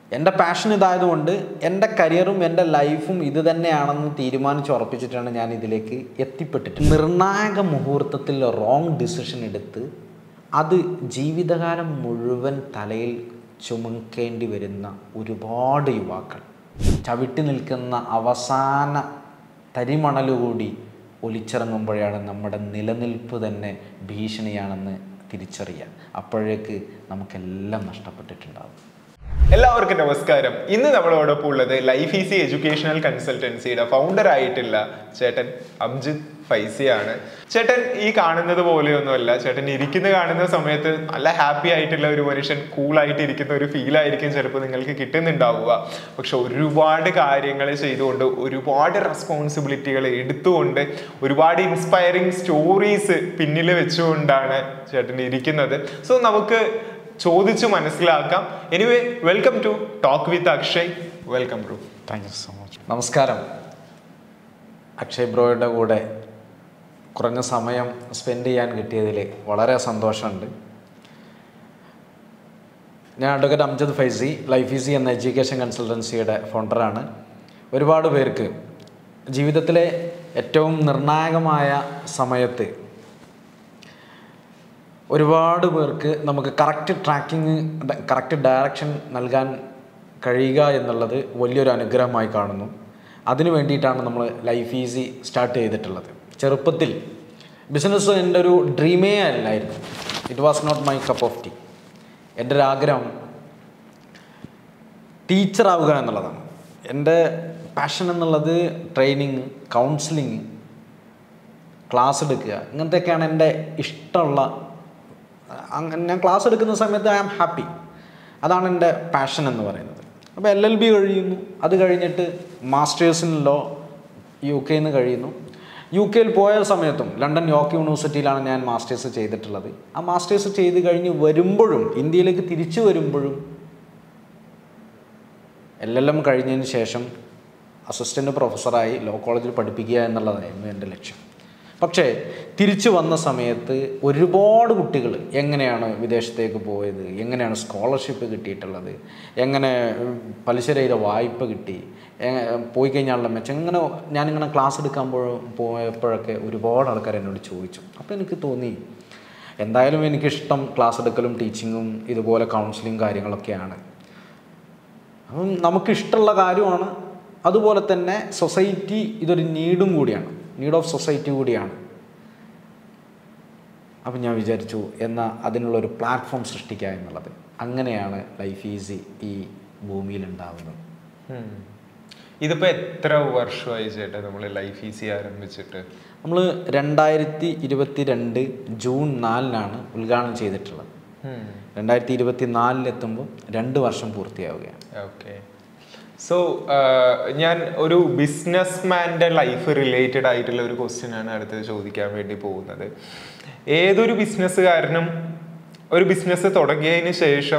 എൻ്റെ പാഷൻ ഇതായതുകൊണ്ട് എൻ്റെ കരിയറും എൻ്റെ ലൈഫും ഇത് തന്നെയാണെന്ന് തീരുമാനിച്ച് ഉറപ്പിച്ചിട്ടാണ് ഞാൻ ഇതിലേക്ക് എത്തിപ്പെട്ടിട്ട് നിർണായക മുഹൂർത്തത്തിൽ റോങ് ഡിസിഷൻ എടുത്ത് അത് ജീവിതകാലം മുഴുവൻ തലയിൽ ചുമക്കേണ്ടി വരുന്ന ഒരുപാട് യുവാക്കൾ ചവിട്ടി നിൽക്കുന്ന അവസാന തരിമണലുകൂടി ഒലിച്ചിറങ്ങുമ്പോഴാണ് നമ്മുടെ നിലനിൽപ്പ് തന്നെ ഭീഷണിയാണെന്ന് തിരിച്ചറിയുക അപ്പോഴേക്ക് നമുക്കെല്ലാം നഷ്ടപ്പെട്ടിട്ടുണ്ടാകും എല്ലാവർക്കും നമസ്കാരം ഇന്ന് നമ്മളോടൊപ്പം ഉള്ളത് ലൈഫ് ഈസി എഡ്യൂക്കേഷണൽ കൺസൾട്ടൻസിയുടെ ഫൗണ്ടർ ആയിട്ടുള്ള ചേട്ടൻ അംജിത് ഫൈസിയാണ് ചേട്ടൻ ഈ കാണുന്നത് പോലെയൊന്നുമല്ല ചേട്ടൻ ഇരിക്കുന്ന കാണുന്ന സമയത്ത് നല്ല ഹാപ്പി ആയിട്ടുള്ള ഒരു മനുഷ്യൻ കൂളായിട്ട് ഇരിക്കുന്ന ഒരു ഫീൽ ആയിരിക്കും ചിലപ്പോൾ നിങ്ങൾക്ക് കിട്ടുന്നുണ്ടാവുക പക്ഷെ ഒരുപാട് കാര്യങ്ങൾ ചെയ്തുകൊണ്ട് ഒരുപാട് റെസ്പോൺസിബിലിറ്റികൾ എടുത്തുകൊണ്ട് ഒരുപാട് ഇൻസ്പയറിങ് സ്റ്റോറീസ് പിന്നിൽ വെച്ചുകൊണ്ടാണ് ചേട്ടൻ ഇരിക്കുന്നത് സോ നമുക്ക് ചോദിച്ചു മനസ്സിലാക്കാം anyway welcome to talk with Akshay welcome bro thank you so much നമസ്കാരം അക്ഷയ് ബ്രോയുടെ കൂടെ കുറഞ്ഞ സമയം സ്പെൻഡ് ചെയ്യാൻ കിട്ടിയതിൽ വളരെ സന്തോഷമുണ്ട് ഞാൻ advocate Amjad Faizy life easy എന്ന എഡ്യൂക്കേഷൻ കൺസൾട്ടൻസിയുടെ ഫൗണ്ടറാണ് ഒരുപാട് പേർക്ക് ജീവിതത്തിലെ ഏറ്റവും നിർണായകമായ സമയത്ത് ഒരുപാട് പേർക്ക് നമുക്ക് കറക്റ്റ് ട്രാക്കിങ് കറക്റ്റ് ഡയറക്ഷൻ നൽകാൻ കഴിയുക എന്നുള്ളത് വലിയൊരു അനുഗ്രഹമായി കാണുന്നു അതിനു വേണ്ടിയിട്ടാണ് നമ്മൾ ലൈഫ് ഈസി സ്റ്റാർട്ട് ചെയ്തിട്ടുള്ളത് ചെറുപ്പത്തിൽ ബിസിനസ് എൻ്റെ ഒരു ഡ്രീമേ അല്ലായിരുന്നു it was not my cup of tea എൻ്റെ ഒരു ആഗ്രഹം ടീച്ചറാവുക എന്നുള്ളതാണ് എൻ്റെ പാഷൻ എന്നുള്ളത് ട്രെയിനിങ് കൗൺസിലിങ് ക്ലാസ് എടുക്കുക ഇങ്ങനത്തെയൊക്കെയാണ് എൻ്റെ ഇഷ്ടമുള്ള അങ്ങനെ ഞാൻ ക്ലാസ് എടുക്കുന്ന സമയത്ത് ഐ ആം ഹാപ്പി അതാണ് എൻ്റെ പാഷൻ എന്ന് പറയുന്നത് അപ്പോൾ എൽ എൽ ബി കഴിയുന്നു അത് കഴിഞ്ഞിട്ട് മാസ്റ്റേഴ്സ് ഇൻ ലോ യു കെയിൽ നിന്ന് കഴിയുന്നു യു കെയിൽ പോയ സമയത്തും ലണ്ടൻ യോർക്ക് യൂണിവേഴ്സിറ്റിയിലാണ് ഞാൻ മാസ്റ്റേഴ്സ് ചെയ്തിട്ടുള്ളത് ആ മാസ്റ്റേഴ്സ് ചെയ്ത് കഴിഞ്ഞ് വരുമ്പോഴും ഇന്ത്യയിലേക്ക് തിരിച്ചു വരുമ്പോഴും എൽ എൽ എം കഴിഞ്ഞതിന് ശേഷം അസിസ്റ്റൻ്റ് പ്രൊഫസറായി ലോ കോളേജിൽ പഠിപ്പിക്കുക എന്നുള്ളതായിരുന്നു എൻ്റെ ലക്ഷ്യം പക്ഷേ തിരിച്ചു വന്ന സമയത്ത് ഒരുപാട് കുട്ടികൾ എങ്ങനെയാണ് വിദേശത്തേക്ക് പോയത് എങ്ങനെയാണ് സ്കോളർഷിപ്പ് കിട്ടിയിട്ടുള്ളത് എങ്ങനെ പലിശരഹിത വായ്പ കിട്ടി എ- പോയി കഴിഞ്ഞാലുള്ള മെച്ചം ഇങ്ങനെ ഞാനിങ്ങനെ ക്ലാസ് എടുക്കാൻ പോ പോയപ്പോഴൊക്കെ ഒരുപാട് ആൾക്കാർ എന്നോട് ചോദിച്ചു അപ്പോൾ എനിക്ക് തോന്നി എന്തായാലും എനിക്കിഷ്ടം ക്ലാസ് എടുക്കലും ടീച്ചിങ്ങും ഇതുപോലെ കൗൺസിലിംഗ് കാര്യങ്ങളൊക്കെയാണ് അപ്പം നമുക്കിഷ്ടമുള്ള കാര്യമാണ് അതുപോലെ തന്നെ സൊസൈറ്റി ഇതൊരു നീഡും കൂടിയാണ് നീഡ് ഓഫ് സൊസൈറ്റി കൂടിയാണ് അപ്പം ഞാൻ വിചാരിച്ചു എന്നാൽ അതിനുള്ളൊരു പ്ലാറ്റ്ഫോം സൃഷ്ടിക്കുക എന്നുള്ളത് അങ്ങനെയാണ് ലൈഫ് ഈസി ഈ ഭൂമിയിൽ ഉണ്ടാവുന്നത് ഇതിപ്പോ എത്ര വർഷമായി ചേട്ടാ നമ്മൾ ലൈഫ് ഈസി ആരംഭിച്ചിട്ട് നമ്മൾ രണ്ടായിരത്തി ഇരുപത്തി രണ്ട് ജൂൺ നാലിനാണ് ഉദ്ഘാടനം ചെയ്തിട്ടുള്ളത് രണ്ടായിരത്തി ഇരുപത്തി നാലിലെത്തുമ്പോൾ രണ്ട് വർഷം പൂർത്തിയാവുകയാണ് ഓക്കെ സോ ഞാൻ ഒരു ബിസിനസ്മാൻ്റെ ലൈഫ് റിലേറ്റഡ് ആയിട്ടുള്ള ഒരു ക്വസ്റ്റ്യൻ ആണ് അടുത്തത് ചോദിക്കാൻ വേണ്ടി പോകുന്നത് ഏതൊരു ബിസിനസ്സുകാരനും ഒരു ബിസിനസ് തുടങ്ങിയതിന് ശേഷം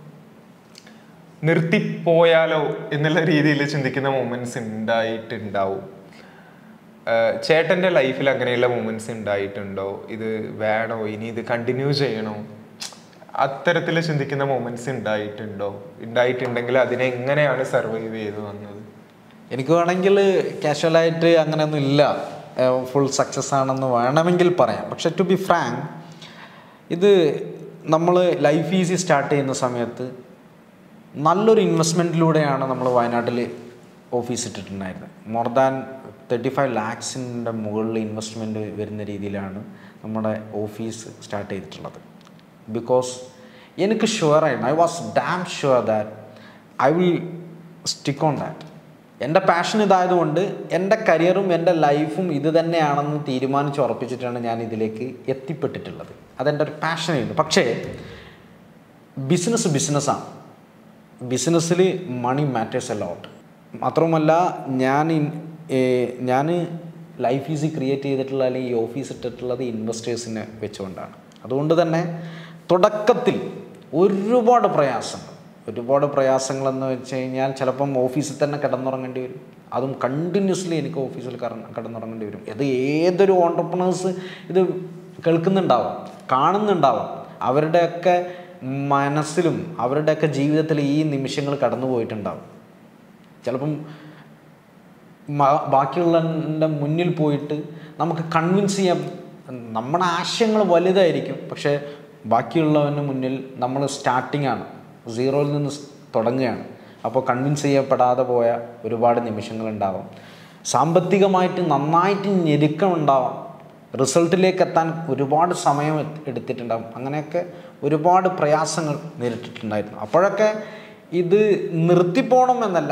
നിർത്തിപ്പോയാലോ എന്നുള്ള രീതിയിൽ ചിന്തിക്കുന്ന മൊമെന്റ്സ് ഉണ്ടായിട്ടുണ്ടാവും ആഹ് ചേട്ടന്റെ ലൈഫിൽ അങ്ങനെയുള്ള മൊമെന്റ്സ് ഉണ്ടായിട്ടുണ്ടോ ഇത് വേണോ ഇനി ഇത് കണ്ടിന്യൂ ചെയ്യണോ അത്തരത്തിൽ ചിന്തിക്കുന്ന മൊമെന്റ്സ് ഉണ്ടായിട്ടുണ്ടോ ഉണ്ടായിട്ടുണ്ടെങ്കിൽ അതിനെ എങ്ങനെയാണ് സർവൈവ് ചെയ്ത് വന്നത് എനിക്ക് വേണമെങ്കിൽ കാഷ്വലായിട്ട് അങ്ങനെയൊന്നും ഇല്ല ഫുൾ സക്സസ് ആണെന്ന് വേണമെങ്കിൽ പറയാം പക്ഷെ ടു ബി ഫ്രാങ്ക് ഇത് നമ്മൾ ലൈഫ് ഈസി സ്റ്റാർട്ട് ചെയ്യുന്ന സമയത്ത് നല്ലൊരു ഇൻവെസ്റ്റ്മെൻറ്റിലൂടെയാണ് നമ്മൾ വയനാട്ടിൽ ഓഫീസ് ഇട്ടിട്ടുണ്ടായിരുന്നത് മോർ ദാൻ തേർട്ടി ഫൈവ് ലാക്സിൻ്റെ മുകളിൽ ഇൻവെസ്റ്റ്മെൻറ്റ് വരുന്ന രീതിയിലാണ് നമ്മുടെ ഓഫീസ് സ്റ്റാർട്ട് ചെയ്തിട്ടുള്ളത് ബിക്കോസ് എനിക്ക് ഷുവറായിരുന്നു I was damn sure that I will stick on that എൻ്റെ പാഷൻ ഇതായതുകൊണ്ട് എൻ്റെ കരിയറും എൻ്റെ ലൈഫും ഇത് തന്നെയാണെന്ന് തീരുമാനിച്ച് ഉറപ്പിച്ചിട്ടാണ് ഞാൻ ഇതിലേക്ക് എത്തിപ്പെട്ടിട്ടുള്ളത് അതെൻ്റെ ഒരു പാഷനായിരുന്നു പക്ഷേ ബിസിനസ് ബിസിനസ്സാണ് ബിസിനസ്സിൽ മണി മാറ്റേഴ്സ് എ ലോട്ട് മാത്രവുമല്ല ഞാൻ ഞാൻ ലൈഫ് ഈസി ക്രിയേറ്റ് ചെയ്തിട്ടുള്ള അല്ലെങ്കിൽ ഈ ഓഫീസ് ഇട്ടിട്ടുള്ളത് ഇൻവെസ്റ്റേഴ്സിനെ വെച്ചുകൊണ്ടാണ് അതുകൊണ്ട് തന്നെ തുടക്കത്തിൽ ഒരുപാട് പ്രയാസങ്ങൾ ഒരുപാട് പ്രയാസങ്ങളെന്ന് വെച്ച് കഴിഞ്ഞാൽ ചിലപ്പം ഓഫീസിൽ തന്നെ കിടന്നുറങ്ങേണ്ടി വരും അതും കണ്ടിന്യൂസ്ലി എനിക്ക് ഓഫീസിൽ കറ- കിടന്നുറങ്ങേണ്ടി വരും ഇത് ഏതൊരു ഓണ്ടർപ്രണേഴ്സ് ഇത് കേൾക്കുന്നുണ്ടാവാം കാണുന്നുണ്ടാവാം അവരുടെയൊക്കെ മനസ്സിലും അവരുടെയൊക്കെ ജീവിതത്തിൽ ഈ നിമിഷങ്ങൾ കടന്നു പോയിട്ടുണ്ടാവും ചിലപ്പം മ- ബാക്കിയുള്ളവൻ്റെ മുന്നിൽ പോയിട്ട് നമുക്ക് കൺവിൻസ് ചെയ്യാൻ നമ്മുടെ ആശയങ്ങൾ വലുതായിരിക്കും പക്ഷേ ബാക്കിയുള്ളവന് മുന്നിൽ നമ്മൾ സ്റ്റാർട്ടിംഗ് ആണ് സീറോയിൽ നിന്ന് സ് തുടങ്ങുകയാണ് അപ്പോൾ കൺവിൻസ് ചെയ്യപ്പെടാതെ പോയ ഒരുപാട് നിമിഷങ്ങളുണ്ടാവാം സാമ്പത്തികമായിട്ട് നന്നായിട്ട് ഞെരുക്കമുണ്ടാവാം റിസൾട്ടിലേക്ക് എത്താൻ ഒരുപാട് സമയം എത്ത് എടുത്തിട്ടുണ്ടാകും അങ്ങനെയൊക്കെ ഒരുപാട് പ്രയാസങ്ങൾ നേരിട്ടിട്ടുണ്ടായിരുന്നു അപ്പോഴൊക്കെ ഇത് നിർത്തിപ്പോണം എന്നല്ല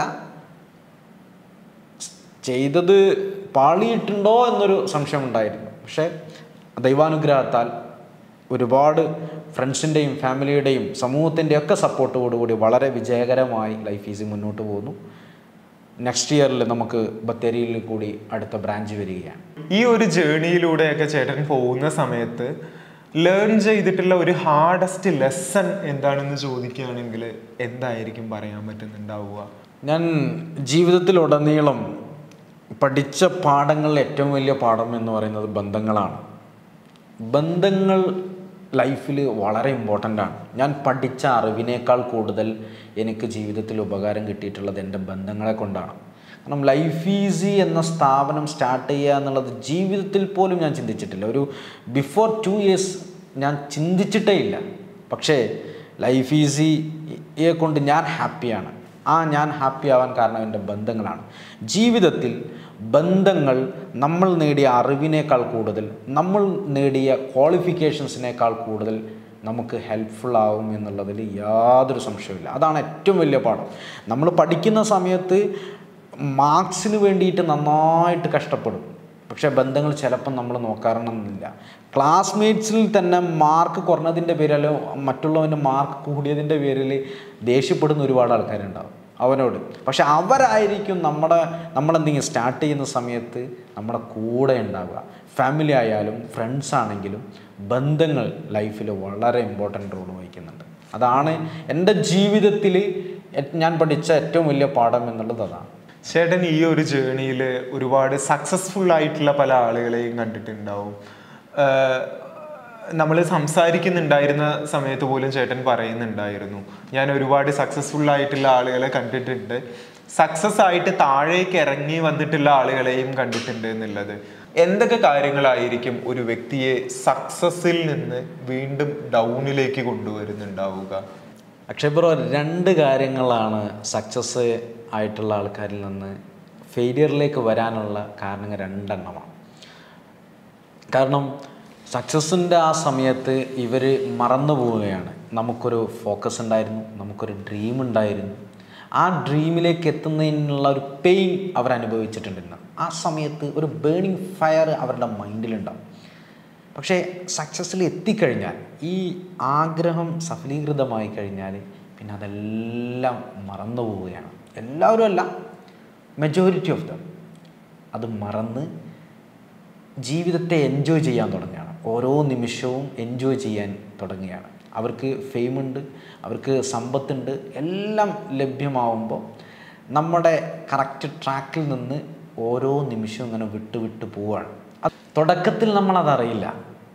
ചെയ്തത് പാളിയിട്ടുണ്ടോ എന്നൊരു സംശയം ഉണ്ടായിരുന്നു പക്ഷേ ദൈവാനുഗ്രഹത്താൽ ഒരുപാട് ഫ്രണ്ട്സിൻ്റെയും ഫാമിലിയുടെയും സമൂഹത്തിൻ്റെയും ഒക്കെ സപ്പോർട്ടോടുകൂടി വളരെ വിജയകരമായി ലൈഫ് ഈസി മുന്നോട്ട് പോകുന്നു നെക്സ്റ്റ് ഇയറിൽ നമുക്ക് ബത്തേരിയിൽ കൂടി അടുത്ത ബ്രാഞ്ച് വരികയാണ് ഈ ഒരു ജേണിയിലൂടെയൊക്കെ ചേട്ടൻ പോകുന്ന സമയത്ത് ലേൺ ചെയ്തിട്ടുള്ള ഒരു ഹാർഡസ്റ്റ് ലെസൺ എന്താണെന്ന് ചോദിക്കുകയാണെങ്കിൽ എന്തായിരിക്കും പറയാൻ പറ്റുന്നുണ്ടാവുക ഞാൻ ജീവിതത്തിലുടനീളം പഠിച്ച പാഠങ്ങളിൽ ഏറ്റവും വലിയ പാഠം എന്ന് പറയുന്നത് ബന്ധങ്ങളാണ് ബന്ധങ്ങൾ ലൈഫിൽ വളരെ ഇമ്പോർട്ടൻ്റ് ആണ് ഞാൻ പഠിച്ച അറിവിനേക്കാൾ കൂടുതൽ എനിക്ക് ജീവിതത്തിൽ ഉപകാരം കിട്ടിയിട്ടുള്ളത് എൻ്റെ ബന്ധങ്ങളെ കൊണ്ടാണ് കാരണം ലൈഫ് ഈസി എന്ന സ്ഥാപനം സ്റ്റാർട്ട് ചെയ്യുക എന്നുള്ളത് ജീവിതത്തിൽ പോലും ഞാൻ ചിന്തിച്ചിട്ടില്ല ഒരു ബിഫോർ ടു ഇയേഴ്സ് ഞാൻ ചിന്തിച്ചിട്ടേ ഇല്ല പക്ഷേ ലൈഫ് ഈസിയെ കൊണ്ട് ഞാൻ ഹാപ്പിയാണ് ആ ഞാൻ ഹാപ്പി ആവാൻ കാരണം എൻ്റെ ബന്ധങ്ങളാണ് ജീവിതത്തിൽ ബന്ധങ്ങൾ നമ്മൾ നേടിയ അറിവിനേക്കാൾ കൂടുതൽ നമ്മൾ നേടിയ ക്വാളിഫിക്കേഷൻസിനേക്കാൾ കൂടുതൽ നമുക്ക് ഹെൽപ്ഫുൾ ആവും എന്നുള്ളതിൽ യാതൊരു സംശയമില്ല അതാണ് ഏറ്റവും വലിയ പാഠം നമ്മൾ പഠിക്കുന്ന സമയത്ത് മാർക്സിന് വേണ്ടിയിട്ട് നന്നായിട്ട് കഷ്ടപ്പെടും പക്ഷേ ബന്ധങ്ങൾ ചിലപ്പം നമ്മൾ നോക്കാറണമെന്നില്ല ക്ലാസ്മേറ്റ്സിൽ തന്നെ മാർക്ക് കുറഞ്ഞതിൻ്റെ പേരിലോ മറ്റുള്ളവൻ്റെ മാർക്ക് കൂടിയതിൻ്റെ പേരിൽ ദേഷ്യപ്പെടുന്ന ഒരുപാട് ആൾക്കാരുണ്ടാവും അവനോട് പക്ഷെ അവരായിരിക്കും നമ്മുടെ നമ്മളെന്തെങ്കിലും സ്റ്റാർട്ട് ചെയ്യുന്ന സമയത്ത് നമ്മുടെ കൂടെ ഉണ്ടാവുക ഫാമിലി ആയാലും ഫ്രണ്ട്സ് ആണെങ്കിലും ബന്ധങ്ങൾ ലൈഫിൽ വളരെ ഇമ്പോർട്ടൻ്റ് റോൾ വഹിക്കുന്നുണ്ട് അതാണ് എൻ്റെ ജീവിതത്തിൽ ഞാൻ പഠിച്ച ഏറ്റവും വലിയ പാഠം എന്നുള്ളത് അതാണ് ചേട്ടൻ ഈ ഒരു ജേണിയിൽ ഒരുപാട് സക്സസ്ഫുൾ ആയിട്ടുള്ള പല ആളുകളെയും കണ്ടിട്ടുണ്ടാവും നമ്മൾ സംസാരിക്കുന്നുണ്ടായിരുന്ന സമയത്ത് പോലും ചേട്ടൻ പറയുന്നുണ്ടായിരുന്നു ഞാൻ ഒരുപാട് സക്സസ്ഫുൾ ആയിട്ടുള്ള ആളുകളെ കണ്ടിട്ടുണ്ട് സക്സസ് ആയിട്ട് താഴേക്ക് ഇറങ്ങി വന്നിട്ടുള്ള ആളുകളെയും കണ്ടിട്ടുണ്ട് എന്നുള്ളത് എന്തൊക്കെ കാര്യങ്ങളായിരിക്കും ഒരു വ്യക്തിയെ സക്സസിൽ നിന്ന് വീണ്ടും ഡൗണിലേക്ക് കൊണ്ടുവരുന്നുണ്ടാവുക അക്ഷയ് ബ്രോ രണ്ട് കാര്യങ്ങളാണ് സക്സസ് ആയിട്ടുള്ള ആൾക്കാരിൽ നിന്ന് ഫെയിലിയറിലേക്ക് വരാനുള്ള കാരണങ്ങൾ രണ്ടെണ്ണമാണ് കാരണം സക്സസിൻ്റെ ആ സമയത്ത് ഇവർ മറന്നു പോവുകയാണ് നമുക്കൊരു ഫോക്കസ് ഉണ്ടായിരുന്നു നമുക്കൊരു ഡ്രീം ഉണ്ടായിരുന്നു ആ ഡ്രീമിലേക്ക് എത്തുന്നതിനുള്ള ഒരു പെയിൻ അവർ അനുഭവിച്ചിട്ടുണ്ടായിരുന്നു ആ സമയത്ത് ഒരു ബേണിംഗ് ഫയർ അവരുടെ മൈൻഡിലുണ്ടാവും പക്ഷേ സക്സസ്സിൽ എത്തിക്കഴിഞ്ഞാൽ ഈ ആഗ്രഹം സഫലീകൃതമായി കഴിഞ്ഞാൽ പിന്നെ അതെല്ലാം മറന്നു പോവുകയാണ് എല്ലാവരും അല്ല മെജോറിറ്റി ഓഫ് ദം അത് മറന്ന് ജീവിതത്തെ എൻജോയ് ചെയ്യാൻ തുടങ്ങുകയാണ് ഓരോ നിമിഷവും എൻജോയ് ചെയ്യാൻ തുടങ്ങുകയാണ് അവർക്ക് ഫെയിമുണ്ട് അവർക്ക് സമ്പത്തുണ്ട് എല്ലാം ലഭ്യമാവുമ്പോൾ നമ്മുടെ കറക്റ്റ് ട്രാക്കിൽ നിന്ന് ഓരോ നിമിഷവും ഇങ്ങനെ വിട്ട് വിട്ട് പോവുകയാണ് അത് തുടക്കത്തിൽ നമ്മളതറിയില്ല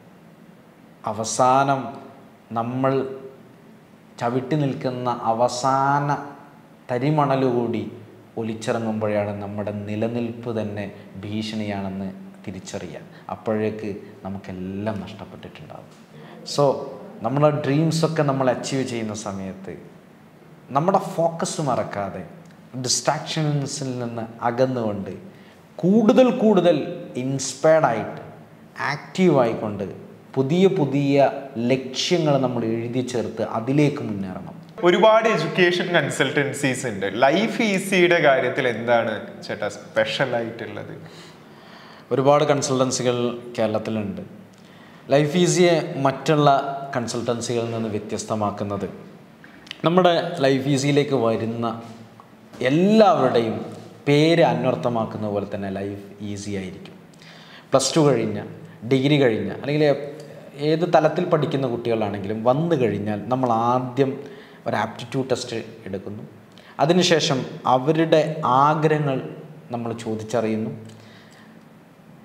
അവസാനം നമ്മൾ ചവിട്ടി നിൽക്കുന്ന അവസാന തരിമണലുകൂടി ഒലിച്ചിറങ്ങുമ്പോഴാണ് നമ്മുടെ നിലനിൽപ്പ് തന്നെ ഭീഷണിയാണെന്ന് തിരിച്ചറിയുക അപ്പോഴേക്ക് നമുക്കെല്ലാം നഷ്ടപ്പെട്ടിട്ടുണ്ടാകും സോ നമ്മുടെ ഡ്രീംസൊക്കെ നമ്മൾ അച്ചീവ് ചെയ്യുന്ന സമയത്ത് നമ്മുടെ ഫോക്കസ് മറക്കാതെ ഡിസ്ട്രാക്ഷൻസിൽ നിന്ന് അകന്നുകൊണ്ട് കൂടുതൽ കൂടുതൽ ഇൻസ്പയർഡ് ആയിട്ട് ആക്റ്റീവായിക്കൊണ്ട് പുതിയ പുതിയ ലക്ഷ്യങ്ങൾ നമ്മൾ എഴുതി ചേർത്ത് അതിലേക്ക് മുന്നേറണം ഒരുപാട് എഡ്യൂക്കേഷൻ കൺസൾട്ടൻസീസ് ഉണ്ട് ലൈഫ് ഈസിയുടെ കാര്യത്തിൽ എന്താണ് ചേട്ടാ സ്പെഷ്യൽ ആയിട്ടുള്ളത് ഒരുപാട് കൺസൾട്ടൻസികൾ കേരളത്തിലുണ്ട് ലൈഫ് ഈസിയെ മറ്റുള്ള കൺസൾട്ടൻസികളിൽ നിന്ന് വ്യത്യസ്തമാക്കുന്നത് നമ്മുടെ ലൈഫ് ഈസിയിലേക്ക് വരുന്ന എല്ലാവരുടെയും പേര് അന്വർത്ഥമാക്കുന്ന പോലെ തന്നെ ലൈഫ് ഈസി ആയിരിക്കും പ്ലസ് ടു കഴിഞ്ഞ ഡിഗ്രി കഴിഞ്ഞ അല്ലെങ്കിൽ ഏത് തലത്തിൽ പഠിക്കുന്ന കുട്ടികളാണെങ്കിലും വന്നു കഴിഞ്ഞാൽ നമ്മൾ ആദ്യം ഒരു ആപ്റ്റിറ്റ്യൂഡ് ടെസ്റ്റ് എടുക്കുന്നു അതിനുശേഷം അവരുടെ ആഗ്രഹങ്ങൾ നമ്മൾ ചോദിച്ചറിയുന്നു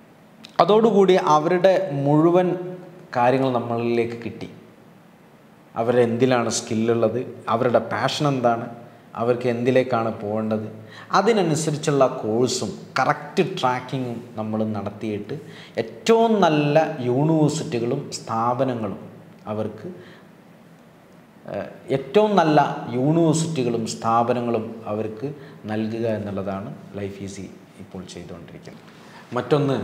അതോടുകൂടി അവരുടെ മുഴുവൻ കാര്യങ്ങൾ നമ്മളിലേക്ക് കിട്ടി അവരെന്തിലാണ് സ്കില്ലുള്ളത് അവരുടെ പാഷൻ എന്താണ് അവർക്ക് എന്തിലേക്കാണ് പോകേണ്ടത് അതിനനുസരിച്ചുള്ള കോഴ്സും കറക്റ്റ് ട്രാക്കിങ്ങും നമ്മൾ നടത്തിയിട്ട് ഏറ്റവും നല്ല യൂണിവേഴ്സിറ്റികളും സ്ഥാപനങ്ങളും അവർക്ക് ഏഹ്, ഏറ്റവും നല്ല യൂണിവേഴ്സിറ്റികളും സ്ഥാപനങ്ങളും അവർക്ക് നൽകുക എന്നുള്ളതാണ് ലൈഫ് ഈസി ഇപ്പോൾ ചെയ്തുകൊണ്ടിരിക്കുന്നത് മറ്റൊന്ന്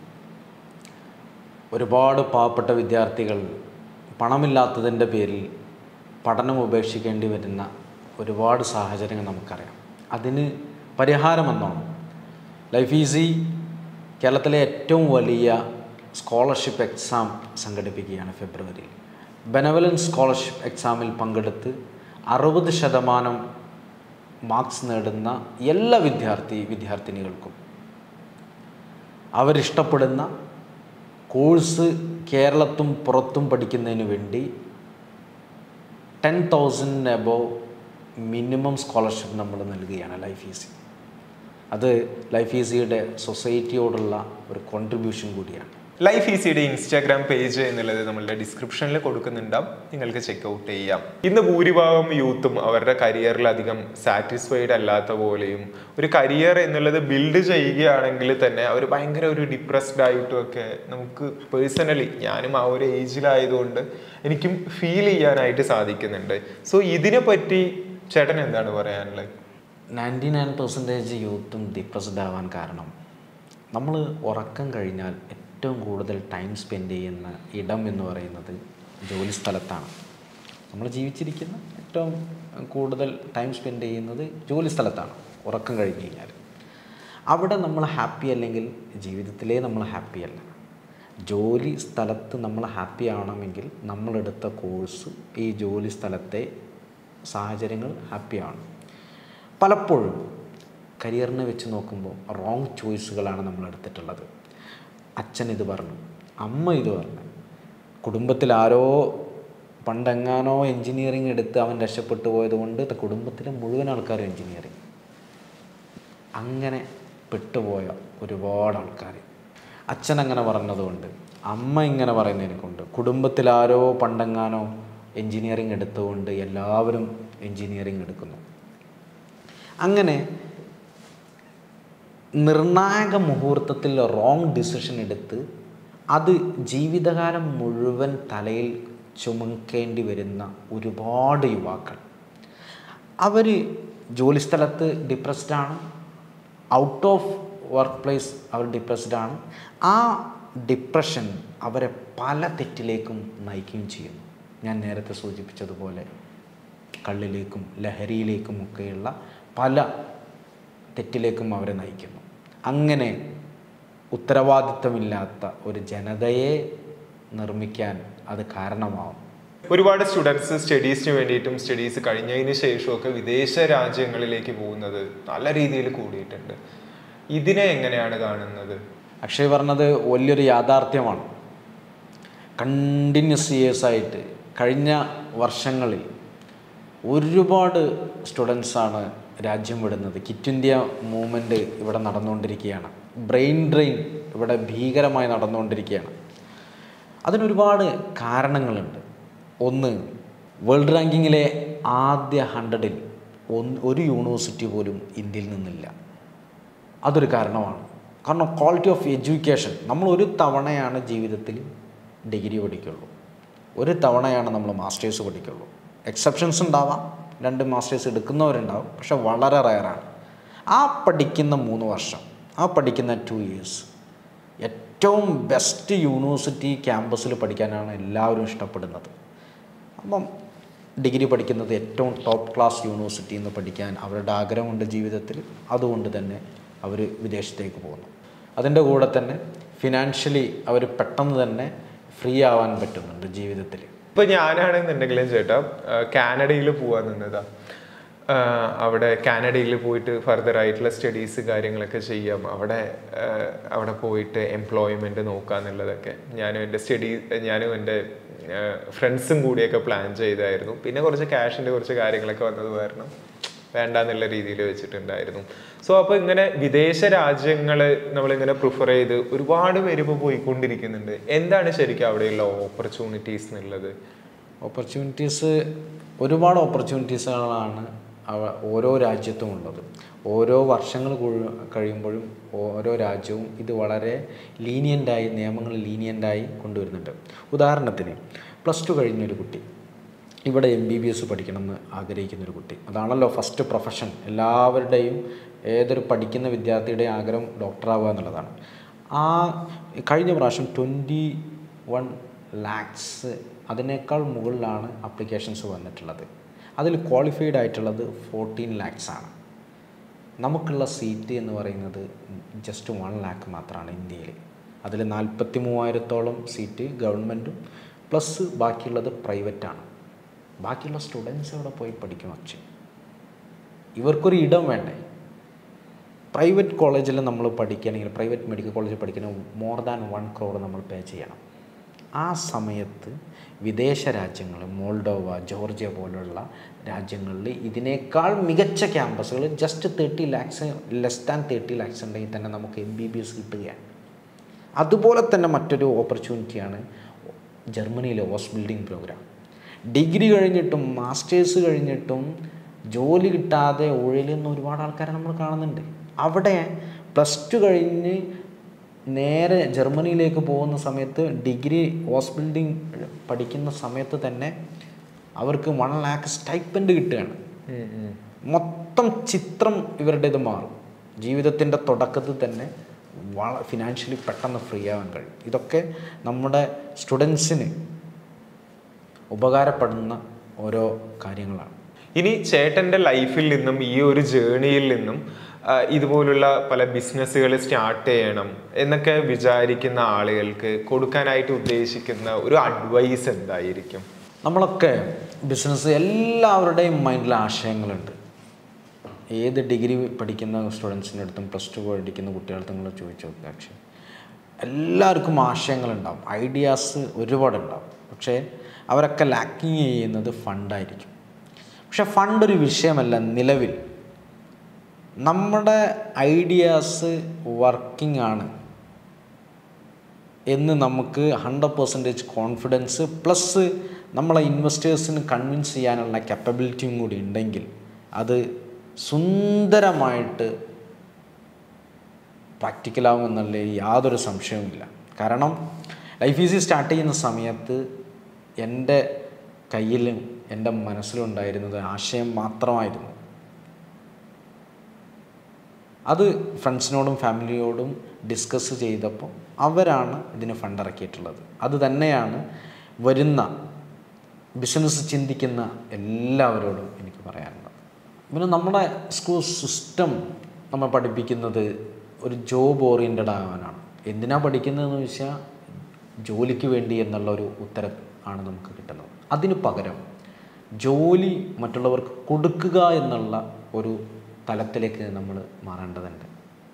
ഒരുപാട് പാവപ്പെട്ട വിദ്യാർത്ഥികൾ പണമില്ലാത്തതിൻ്റെ പേരിൽ പഠനം ഉപേക്ഷിക്കേണ്ടി വരുന്ന ഒരുപാട് സാഹചര്യങ്ങൾ നമുക്കറിയാം അതിന് പരിഹാരമെന്നോണം ലൈഫ് ഈസി കേരളത്തിലെ ഏറ്റവും വലിയ സ്കോളർഷിപ്പ് എക്സാം സംഘടിപ്പിക്കുകയാണ് ഫെബ്രുവരിയിൽ ബെനവലൻസ് സ്കോളർഷിപ്പ് എക്സാമിൽ പങ്കെടുത്ത് അറുപത് ശതമാനം മാർക്സ് നേടുന്ന എല്ലാ വിദ്യാർത്ഥി വിദ്യാർത്ഥിനികൾക്കും അവരിഷ്ടപ്പെടുന്ന കോഴ്സ് കേരളത്തും പുറത്തും പഠിക്കുന്നതിന് വേണ്ടി ten thousand above minimum scholarship നമ്മൾ നൽകുകയാണ് ലൈഫ് ഈസി അത് ലൈഫ് ഈസിയുടെ സൊസൈറ്റിയോടുള്ള ഒരു കോൺട്രിബ്യൂഷൻ കൂടിയാണ് ലൈഫ് ഈസിയുടെ ഇൻസ്റ്റാഗ്രാം പേജ് എന്നുള്ളത് നമ്മളുടെ ഡിസ്ക്രിപ്ഷനിൽ കൊടുക്കുന്നുണ്ടാവും നിങ്ങൾക്ക് ചെക്ക് ഔട്ട് ചെയ്യാം ഇന്ന് ഭൂരിഭാഗം യൂത്തും അവരുടെ കരിയറിൽ അധികം സാറ്റിസ്ഫൈഡ് അല്ലാത്ത പോലെയും ഒരു കരിയർ എന്നുള്ളത് ബിൽഡ് ചെയ്യുകയാണെങ്കിൽ തന്നെ അവർ ഭയങ്കര ഒരു ഡിപ്രസ്ഡ് ആയിട്ടും ഒക്കെ നമുക്ക് പേഴ്സണലി ഞാനും ആ ഒരു ഏജിലായതുകൊണ്ട് എനിക്കും ഫീൽ ചെയ്യാനായിട്ട് സാധിക്കുന്നുണ്ട് സോ ഇതിനെ പറ്റി ചേട്ടൻ എന്താണ് പറയാനുള്ളത് നയൻറ്റി നയൻ പെർസെൻറ്റേജ് യൂത്തും ഡിപ്രസ്ഡ് ആവാൻ കാരണം നമ്മൾ ഉറക്കം കഴിഞ്ഞാൽ ഏറ്റവും കൂടുതൽ ടൈം സ്പെൻഡ് ചെയ്യുന്ന ഇടം എന്ന് പറയുന്നത് ജോലി സ്ഥലത്താണ് നമ്മൾ ജീവിച്ചിരിക്കുന്ന ഏറ്റവും കൂടുതൽ ടൈം സ്പെൻഡ് ചെയ്യുന്നത് ജോലി സ്ഥലത്താണ് ഉറക്കം കഴിഞ്ഞ് കഴിഞ്ഞാൽ അവിടെ നമ്മൾ ഹാപ്പി അല്ലെങ്കിൽ ജീവിതത്തിലേ നമ്മൾ ഹാപ്പി അല്ല ജോലി സ്ഥലത്ത് നമ്മൾ ഹാപ്പി ആവണമെങ്കിൽ നമ്മളെടുത്ത കോഴ്സ് ഈ ജോലി സ്ഥലത്തെ സാഹചര്യങ്ങൾ ഹാപ്പിയാണ് പലപ്പോഴും കരിയറിനെ വെച്ച് നോക്കുമ്പോൾ റോങ് ചോയ്സുകളാണ് നമ്മൾ എടുത്തിട്ടുള്ളത് അച്ഛൻ ഇത് പറഞ്ഞു അമ്മ ഇത് പറഞ്ഞു കുടുംബത്തിൽ ആരോ പണ്ടെങ്ങാനോ എൻജിനീയറിങ് എടുത്ത് അവൻ രക്ഷപ്പെട്ടു പോയതുകൊണ്ട് ത- കുടുംബത്തിലെ മുഴുവൻ ആൾക്കാരും എൻജിനീയറിങ് അങ്ങനെ പെട്ടുപോയ ഒരുപാട് ആൾക്കാർ അച്ഛൻ അങ്ങനെ പറഞ്ഞതുകൊണ്ട് അമ്മ ഇങ്ങനെ പറയുന്നതിനെ കൊണ്ട് കുടുംബത്തിൽ ആരോ പണ്ടെങ്ങാനോ എൻജിനീയറിങ് എടുത്തുകൊണ്ട് എല്ലാവരും എൻജിനീയറിങ് എടുക്കുന്നു അങ്ങനെ നിർണായക മുഹൂർത്തത്തിൽ റോങ് ഡിസിഷൻ എടുത്ത് അത് ജീവിതകാലം മുഴുവൻ തലയിൽ ചുമക്കേണ്ടി വരുന്ന ഒരുപാട് യുവാക്കൾ അവർ ജോലിസ്ഥലത്ത് ഡിപ്രസ്ഡ് ആണ് ഔട്ട് ഓഫ് വർക്ക് പ്ലേസ് അവർ ഡിപ്രസ്ഡ് ആണ് ആ ഡിപ്രഷൻ അവരെ പല തെറ്റിലേക്കും നയിക്കുകയും ചെയ്യുന്നു ഞാൻ നേരത്തെ സൂചിപ്പിച്ചതുപോലെ കള്ളിലേക്കും ലഹരിയിലേക്കും ഒക്കെയുള്ള പല തെറ്റിലേക്കും അവരെ നയിക്കുന്നു അങ്ങനെ ഉത്തരവാദിത്തമില്ലാത്ത ഒരു ജനതയെ നിർമ്മിക്കാൻ അത് കാരണമാവും ഒരുപാട് സ്റ്റുഡൻസ് സ്റ്റഡീസിന് വേണ്ടിയിട്ടും സ്റ്റഡീസ് കഴിഞ്ഞതിന് ശേഷമൊക്കെ വിദേശ രാജ്യങ്ങളിലേക്ക് പോകുന്നത് നല്ല രീതിയിൽ കൂടിയിട്ടുണ്ട് ഇതിനെ എങ്ങനെയാണ് കാണുന്നത് അക്ഷയ് പറഞ്ഞത് വലിയൊരു യാഥാർത്ഥ്യമാണ് കണ്ടിന്യൂസ് ഇയേഴ്സ് ആയിട്ട് കഴിഞ്ഞ വർഷങ്ങളിൽ ഒരുപാട് സ്റ്റുഡൻസാണ് രാജ്യം വിടുന്നത് കിറ്റ് ഇന്ത്യ മൂവ്മെൻറ്റ് ഇവിടെ നടന്നുകൊണ്ടിരിക്കുകയാണ് ബ്രെയിൻ ഡ്രെയിൻ ഇവിടെ ഭീകരമായി നടന്നുകൊണ്ടിരിക്കുകയാണ് അതിനൊരുപാട് കാരണങ്ങളുണ്ട് ഒന്ന് വേൾഡ് റാങ്കിങ്ങിലെ ആദ്യ ഹൺഡ്രഡിൽ ഒന്ന് ഒരു യൂണിവേഴ്സിറ്റി പോലും ഇന്ത്യയിൽ നിന്നില്ല അതൊരു കാരണമാണ് കാരണം ക്വാളിറ്റി ഓഫ് എഡ്യൂക്കേഷൻ നമ്മൾ ഒരു തവണയാണ് ജീവിതത്തിൽ ഡിഗ്രി പഠിക്കുള്ളൂ ഒരു തവണയാണ് നമ്മൾ മാസ്റ്റേഴ്സ് പഠിക്കുള്ളൂ എക്സെപ്ഷൻസ് ഉണ്ടാവാം രണ്ട് മാസ്റ്റേഴ്സ് എടുക്കുന്നവരുണ്ടാവും പക്ഷെ വളരെ റയറാണ് ആ പഠിക്കുന്ന മൂന്ന് വർഷം ആ പഠിക്കുന്ന ടു ഇയേഴ്സ് ഏറ്റവും ബെസ്റ്റ് യൂണിവേഴ്സിറ്റി ക്യാമ്പസിൽ പഠിക്കാനാണ് എല്ലാവരും ഇഷ്ടപ്പെടുന്നത് അപ്പം ഡിഗ്രി പഠിക്കുന്നത് ഏറ്റവും ടോപ്പ് ക്ലാസ് യൂണിവേഴ്സിറ്റിയിൽ നിന്ന് പഠിക്കാൻ അവരുടെ ആഗ്രഹമുണ്ട് ജീവിതത്തിൽ അതുകൊണ്ട് തന്നെ അവർ വിദേശത്തേക്ക് പോകുന്നു അതിൻ്റെ കൂടെ തന്നെ ഫിനാൻഷ്യലി അവർ പെട്ടെന്ന് തന്നെ ഫ്രീ ആവാൻ പറ്റുന്നുണ്ട് ജീവിതത്തിൽ ഇപ്പൊ ഞാനാണെന്നുണ്ടെങ്കിലും ചേട്ടാ കാനഡയിൽ പോവാൻ നിന്നതാ ആ, അവിടെ കാനഡയിൽ പോയിട്ട് ഫർദർ ആയിട്ടുള്ള സ്റ്റഡീസ് കാര്യങ്ങളൊക്കെ ചെയ്യാം അവിടെ ആ, അവിടെ പോയിട്ട് എംപ്ലോയ്മെന്റ് നോക്കാന്നുള്ളതൊക്കെ ഞാനും എൻ്റെ സ്റ്റഡി ഞാനും എൻ്റെ ഫ്രണ്ട്സും കൂടിയൊക്കെ പ്ലാൻ ചെയ്തായിരുന്നു പിന്നെ കുറച്ച് ക്യാഷിൻ്റെ കുറച്ച് കാര്യങ്ങളൊക്കെ വന്നത് കാരണം വേണ്ട എന്നുള്ള രീതിയിൽ വെച്ചിട്ടുണ്ടായിരുന്നു സോ അപ്പോൾ ഇങ്ങനെ വിദേശ രാജ്യങ്ങൾ നമ്മളിങ്ങനെ പ്രിഫർ ചെയ്ത് ഒരുപാട് പേര് ഇപ്പോൾ പോയിക്കൊണ്ടിരിക്കുന്നുണ്ട് എന്താണ് ശരിക്കും അവിടെയുള്ള ഓപ്പർച്യൂണിറ്റീസ് എന്നുള്ളത് ഓപ്പർച്യൂണിറ്റീസ് ഒരുപാട് ഓപ്പർച്യൂണിറ്റീസുകളാണ് അവ ഓരോ രാജ്യത്തും ഉള്ളത് ഓരോ വർഷങ്ങൾ കൊഴു- കഴിയുമ്പോഴും ഓരോ രാജ്യവും ഇത് വളരെ ലീനിയൻ്റായി നിയമങ്ങൾ ലീനിയൻ്റായി കൊണ്ടുവരുന്നുണ്ട് ഉദാഹരണത്തിന് പ്ലസ് ടു കഴിഞ്ഞൊരു കുട്ടി ഇവിടെ എം ബി ബി എസ് പഠിക്കണമെന്ന് ആഗ്രഹിക്കുന്ന ഒരു കുട്ടി അതാണല്ലോ ഫസ്റ്റ് പ്രൊഫഷൻ എല്ലാവരുടെയും ഏതൊരു പഠിക്കുന്ന വിദ്യാർത്ഥിയുടെ ആഗ്രഹം ഡോക്ടറാവുക എന്നുള്ളതാണ് ആ കഴിഞ്ഞ പ്രാവശ്യം ട്വൻറ്റി വൺ ലാക്സ് അതിനേക്കാൾ മുകളിലാണ് അപ്ലിക്കേഷൻസ് വന്നിട്ടുള്ളത് അതിൽ ക്വാളിഫൈഡ് ആയിട്ടുള്ളത് ഫോർട്ടീൻ ലാക്സ് ആണ് നമുക്കുള്ള സീറ്റ് എന്ന് പറയുന്നത് ജസ്റ്റ് വൺ ലാക്ക് മാത്രമാണ് ഇന്ത്യയിൽ അതിൽ നാൽപ്പത്തി മൂവായിരത്തോളം സീറ്റ് ഗവൺമെൻറ്റും പ്ലസ് ബാക്കിയുള്ളത് പ്രൈവറ്റാണ് ബാക്കിയുള്ള സ്റ്റുഡൻസ് അവിടെ പോയി പഠിക്കും പക്ഷേ ഇവർക്കൊരു ഇടം വേണ്ടേ പ്രൈവറ്റ് കോളേജിൽ നമ്മൾ പഠിക്കുകയാണെങ്കിൽ പ്രൈവറ്റ് മെഡിക്കൽ കോളേജിൽ പഠിക്കണമെങ്കിൽ മോർ ദാൻ വൺ ക്രോർ നമ്മൾ പേ ചെയ്യണം ആ സമയത്ത് വിദേശ രാജ്യങ്ങൾ മോൾഡോവ ജോർജിയ പോലുള്ള രാജ്യങ്ങളിൽ ഇതിനേക്കാൾ മികച്ച ക്യാമ്പസുകൾ just thirty lakhs less than thirty lakhs ഉണ്ടെങ്കിൽ തന്നെ നമുക്ക് എം ബി ബി എസ് കിട്ടുകയാണ് അതുപോലെ തന്നെ മറ്റൊരു ഓപ്പർച്യൂണിറ്റിയാണ് ജർമ്മനിയിലെ ഹോസ് ബിൽഡിംഗ് പ്രോഗ്രാം ഡിഗ്രി കഴിഞ്ഞിട്ടും മാസ്റ്റേഴ്സ് കഴിഞ്ഞിട്ടും ജോലി കിട്ടാതെ ഉഴലുന്ന ഒരുപാട് ആൾക്കാരെ നമ്മൾ കാണുന്നുണ്ട് അവിടെ പ്ലസ് ടു കഴിഞ്ഞ് നേരെ ജർമ്മനിയിലേക്ക് പോകുന്ന സമയത്ത് ഡിഗ്രി ഹോസ് ബിൽഡിംഗ് പഠിക്കുന്ന സമയത്ത് തന്നെ അവർക്ക് വൺ ലാക്ക് സ്റ്റൈപ്പൻഡ് കിട്ടുകയാണ് മൊത്തം ചിത്രം ഇവരുടേത് മാറും ജീവിതത്തിൻ്റെ തുടക്കത്തിൽ തന്നെ വള ഫിനാൻഷ്യലി പെട്ടെന്ന് ഫ്രീ ആവാൻ കഴിയും ഇതൊക്കെ നമ്മുടെ സ്റ്റുഡൻസിന് ഉപകാരപ്പെടുന്ന ഓരോ കാര്യങ്ങളാണ് ഇനി ചേട്ടന്റെ ലൈഫിൽ നിന്നും ഈ ഒരു ജേണിയിൽ നിന്നും ആ, ഇതുപോലുള്ള പല ബിസിനസ്സുകൾ സ്റ്റാർട്ട് ചെയ്യണം എന്നൊക്കെ വിചാരിക്കുന്ന ആളുകൾക്ക് കൊടുക്കാനായിട്ട് ഉദ്ദേശിക്കുന്ന ഒരു അഡ്വൈസ് എന്തായിരിക്കും നമ്മളൊക്കെ ബിസിനസ് എല്ലാവരുടെയും മൈൻഡിൽ ആശയങ്ങളുണ്ട് ഏത് ഡിഗ്രി പഠിക്കുന്ന സ്റ്റുഡൻസിൻ്റെ അടുത്തും പ്ലസ് ടു പഠിക്കുന്ന കുട്ടികളടുത്തും നിങ്ങൾ ചോദിച്ചു നോക്കുക പക്ഷേ എല്ലാവർക്കും ആശയങ്ങളുണ്ടാവും ഐഡിയാസ് ഒരുപാടുണ്ടാവും പക്ഷേ അവരൊക്കെ ലാക്കിങ് ചെയ്യുന്നത് ഫണ്ടായിരിക്കും പക്ഷെ ഫണ്ട് ഒരു വിഷയമല്ല നിലവിൽ നമ്മുടെ ഐഡിയാസ് വർക്കിംഗ് ആണ് എന്ന് നമുക്ക് ഹൺഡ്രഡ് പെർസെൻറ്റേജ് കോൺഫിഡൻസ് പ്ലസ് നമ്മളെ ഇൻവെസ്റ്റേഴ്സിന് കൺവിൻസ് ചെയ്യാനുള്ള കപ്പബിലിറ്റിയും കൂടി ഉണ്ടെങ്കിൽ അത് സുന്ദരമായിട്ട് പ്രാക്ടിക്കലാവും എന്നുള്ള യാതൊരു സംശയവുമില്ല കാരണം ലൈഫ് ഈസി സ്റ്റാർട്ട് ചെയ്യുന്ന സമയത്ത് എൻ്റെ കയ്യിലും എൻ്റെ മനസ്സിലും ഉണ്ടായിരുന്നത് ആശയം മാത്രമായിരുന്നു അത് ഫ്രണ്ട്സിനോടും ഫാമിലിയോടും ഡിസ്കസ് ചെയ്തപ്പോൾ അവരാണ് ഇതിന് ഫണ്ട് ഇറക്കിയിട്ടുള്ളത് അത് തന്നെയാണ് വരുന്ന ബിസിനസ് ചിന്തിക്കുന്ന എല്ലാവരോടും എനിക്ക് പറയാനുള്ളത് പിന്നെ നമ്മുടെ സ്കൂൾ സിസ്റ്റം നമ്മൾ പഠിപ്പിക്കുന്നത് ഒരു ജോബ് ഓറിയൻറ്റഡ് ആവാനാണ് എന്തിനാ പഠിക്കുന്നതെന്ന് ചോദിച്ചാൽ ജോലിക്ക് വേണ്ടി എന്നുള്ള ഒരു ഉത്തരം ആണ് നമുക്ക് കിട്ടുന്നത് അതിന് പകരം ജോലി മറ്റുള്ളവർക്ക് കൊടുക്കുക എന്നുള്ള ഒരു തലത്തിലേക്ക് നമ്മൾ മാറേണ്ടതുണ്ട്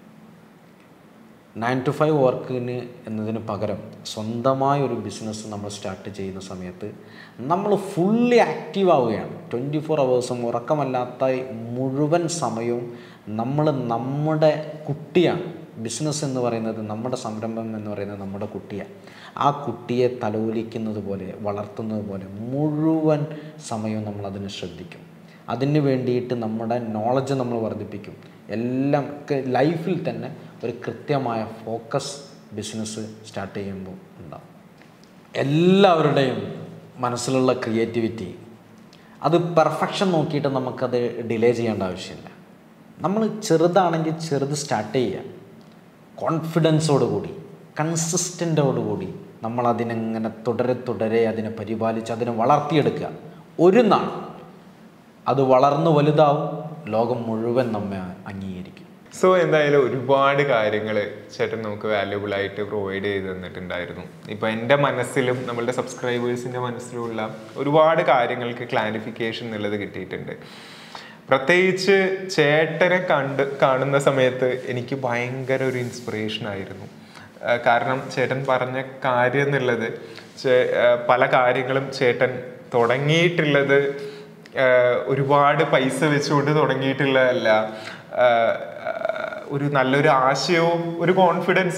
നയൻ ടു ഫൈവ് വർക്കിന് എന്നതിന് പകരം സ്വന്തമായ ഒരു ബിസിനസ് നമ്മൾ സ്റ്റാർട്ട് ചെയ്യുന്ന സമയത്ത് നമ്മൾ ഫുള്ളി ആക്റ്റീവ് ആവുകയാണ് ട്വൻറ്റി ഫോർ അവേഴ്സും ഉറക്കമല്ലാത്ത മുഴുവൻ സമയവും നമ്മൾ നമ്മുടെ കുട്ടിയാണ് ബിസിനസ് എന്ന് പറയുന്നത് നമ്മുടെ സംരംഭം എന്ന് പറയുന്നത് നമ്മുടെ കുട്ടിയാണ് ആ കുട്ടിയെ തലോലിക്കുന്നത് പോലെ വളർത്തുന്നത് പോലെ മുഴുവൻ സമയവും നമ്മൾ അതിന് ശ്രദ്ധിക്കും അതിന് വേണ്ടിയിട്ട് നമ്മുടെ നോളജ് നമ്മൾ വർദ്ധിപ്പിക്കും എല്ലാം ലൈഫിൽ തന്നെ ഒരു കൃത്യമായ ഫോക്കസ് ബിസിനസ് സ്റ്റാർട്ട് ചെയ്യുമ്പോൾ ഉണ്ടാവും എല്ലാവരുടെയും മനസ്സിലുള്ള ക്രിയേറ്റിവിറ്റി അത് പെർഫെക്ഷൻ നോക്കിയിട്ട് നമുക്കത് ഡിലേ ചെയ്യേണ്ട ആവശ്യമില്ല നമ്മൾ ചെറുതാണെങ്കിൽ ചെറുത് സ്റ്റാർട്ട് ചെയ്യുക കോൺഫിഡൻസോടുകൂടി കൺസിസ്റ്റൻ്റോടുകൂടി നമ്മൾ അതിനെങ്ങനെ തുടരെ തുടരെ അതിനെ പരിപാലിച്ച് അതിനെ വളർത്തിയെടുക്കുക ഒരു നാൾ അത് വളർന്നു വലുതാവും ലോകം മുഴുവൻ നമ്മെ അംഗീകരിക്കും സോ എന്തായാലും ഒരുപാട് കാര്യങ്ങൾ ചേട്ടൻ നമുക്ക് വാല്യുബിൾ ആയിട്ട് പ്രൊവൈഡ് ചെയ്ത് തന്നിട്ടുണ്ടായിരുന്നു ഇപ്പൊ എൻ്റെ മനസ്സിലും നമ്മളുടെ സബ്സ്ക്രൈബേഴ്സിന്റെ മനസ്സിലുമുള്ള ഒരുപാട് കാര്യങ്ങൾക്ക് ക്ലാരിഫിക്കേഷൻ എന്നുള്ളത് കിട്ടിയിട്ടുണ്ട് പ്രത്യേകിച്ച് ചേട്ടനെ കണ്ട് കാണുന്ന സമയത്ത് എനിക്ക് ഭയങ്കര ഒരു ഇൻസ്പിറേഷൻ ആയിരുന്നു ആ, കാരണം ചേട്ടൻ പറഞ്ഞ കാര്യം എന്നുള്ളത് ചേ- ആ, പല കാര്യങ്ങളും ചേട്ടൻ തുടങ്ങിയിട്ടുള്ളത് ആഹ് ഒരുപാട് പൈസ വെച്ചുകൊണ്ട് തുടങ്ങിയിട്ടുള്ളതല്ല ആഹ് ഒരു നല്ലൊരു ആശയവും ഒരു കോൺഫിഡൻസും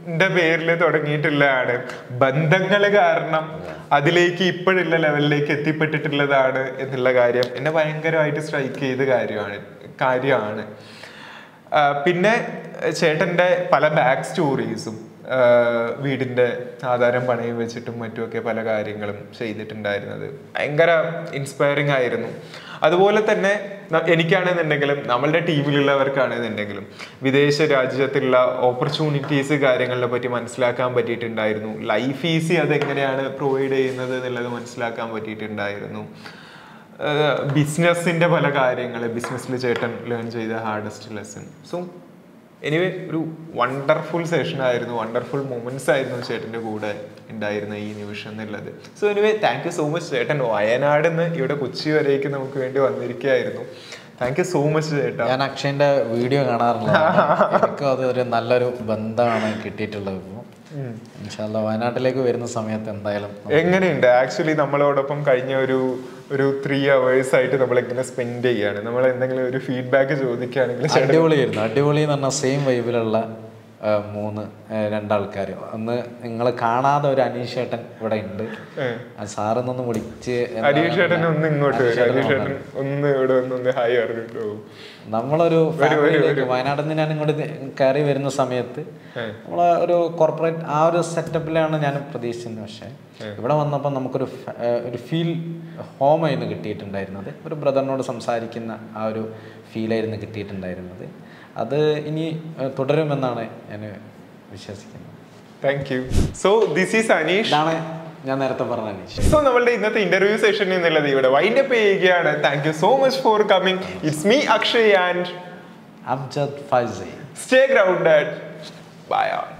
ന്റെ പേരിൽ തുടങ്ങിയിട്ടുള്ളതാണ് ബന്ധങ്ങൾ കാരണം അതിലേക്ക് ഇപ്പോഴുള്ള ലെവലിലേക്ക് എത്തിപ്പെട്ടിട്ടുള്ളതാണ് എന്നുള്ള കാര്യം എന്നെ ഭയങ്കരമായിട്ട് സ്ട്രൈക്ക് ചെയ്ത കാര്യമാണ് കാര്യമാണ് ആ, പിന്നെ ചേട്ടന്റെ പല ബാക്ക് സ്റ്റോറീസും വീടിന്റെ ആധാരം പണയം വെച്ചിട്ടും മറ്റുമൊക്കെ പല കാര്യങ്ങളും ചെയ്തിട്ടുണ്ടായിരുന്നത് ഭയങ്കര ഇൻസ്പയറിംഗ് ആയിരുന്നു അതുപോലെ തന്നെ ന- എനിക്കാണെന്നുണ്ടെങ്കിലും നമ്മളുടെ ടീമിലുള്ളവർക്കാണെന്നുണ്ടെങ്കിലും വിദേശ രാജ്യത്തുള്ള ഓപ്പർച്യൂണിറ്റീസ് കാര്യങ്ങളെ പറ്റി മനസ്സിലാക്കാൻ പറ്റിയിട്ടുണ്ടായിരുന്നു ലൈഫ് ഈസി അതെങ്ങനെയാണ് പ്രൊവൈഡ് ചെയ്യുന്നത് എന്നുള്ളത് മനസ്സിലാക്കാൻ പറ്റിയിട്ടുണ്ടായിരുന്നു ബിസിനസ്സിന്റെ പല കാര്യങ്ങൾ ബിസിനസ്സിൽ ചേട്ടൻ ലേൺ ചെയ്ത ഹാർഡസ്റ്റ് ലെസൺ സോ എനിവേ ഒരു വണ്ടർഫുൾ സെഷൻ ആയിരുന്നു വണ്ടർഫുൾ മൊമെന്റ്സ് ആയിരുന്നു ചേട്ടൻ്റെ കൂടെ ഉണ്ടായിരുന്ന ഈ നിമിഷം എന്നുള്ളത് so anyway thank you so much ചേട്ടൻ വയനാട് നിന്ന് ഇവിടെ കൊച്ചി വരേക്ക് നമുക്ക് വേണ്ടി വന്നിരിക്കുകയായിരുന്നു താങ്ക് യു സോ മച്ച് ചേട്ടാ ഞാൻ അക്ഷയന്റെ വീഡിയോ കാണാറുള്ള എനിക്കും അത് ഒരു നല്ലൊരു ബന്ധമാണ് കിട്ടിയിട്ടുള്ളത് ഇപ്പോൾ ഇൻഷാല്ല വയനാട്ടിലേക്ക് വരുന്ന സമയത്ത് എന്തായാലും എങ്ങനെയുണ്ട് ആക്ച്വലി നമ്മളോടൊപ്പം കഴിഞ്ഞ ഒരു ഒരു ത്രീ അവേഴ്സ് ആയിട്ട് നമ്മൾ എങ്ങനെ സ്പെൻഡ് ചെയ്യാണ് നമ്മൾ എന്തെങ്കിലും ഒരു ഫീഡ്ബാക്ക് ചോദിക്കുകയാണെങ്കിൽ ചേട്ടൻ അടിപൊളിയായിരുന്നു അടിപൊളി എന്ന് പറഞ്ഞാൽ സെയിം വൈബിലുള്ള ആ, മൂന്ന് ആ, രണ്ടാൾക്കാർ ഒന്ന് നിങ്ങൾ കാണാതെ ഒരു അനീഷേട്ടൻ ഇവിടെ ഉണ്ട് ആ സാറിന്നൊന്ന് വിളിച്ച് എന്താ അരീഷ് ചേട്ടൻ ഒന്ന് ഇങ്ങോട്ട് വരും അനീഷേട്ടനെ അരീഷ് ചേട്ടൻ ഒന്ന് ഇവിടെ ഒന്ന് ഒന്ന് ഹായ് പറഞ്ഞിട്ട് പോകും നമ്മളൊരു ഫാമിലിയിലേക്ക് വയനാട്ടിൽ നിന്ന് ഞാൻ ഇങ്ങോട്ട് കയറി വരുന്ന സമയത്ത് നമ്മളെ ഒരു കോർപ്പറേറ്റ് ആ ഒരു സെറ്റപ്പിലാണ് ഞാൻ പ്രതീക്ഷിച്ചത് പക്ഷേ ഇവിടെ വന്നപ്പോൾ നമുക്കൊരു ഫ- ഏഹ് ഒരു ഫീൽ ഹോമായിരുന്നു കിട്ടിയിട്ടുണ്ടായിരുന്നത് ഒരു ബ്രദറിനോട് സംസാരിക്കുന്ന ആ ഒരു ഫീലായിരുന്നു കിട്ടിയിട്ടുണ്ടായിരുന്നത് അത് ഇനി ഏഹ് തുടരുമെന്നാണ് ഞാൻ വിശ്വസിക്കുന്നത് thank you so this is Aneesh ഇതാണ് ഞാൻ നേരത്തെ പറഞ്ഞ അനീഷ് സോ നമ്മളുടെ ഇന്നത്തെ ഇന്റർവ്യൂ സെഷൻ എന്നുള്ളത് ഇവിടെ വൈൻഡ് അപ്പ് ചെയ്യുകയാണ് thank you so much for coming it's me Akshay and Abjad Faizy stay grounded bye all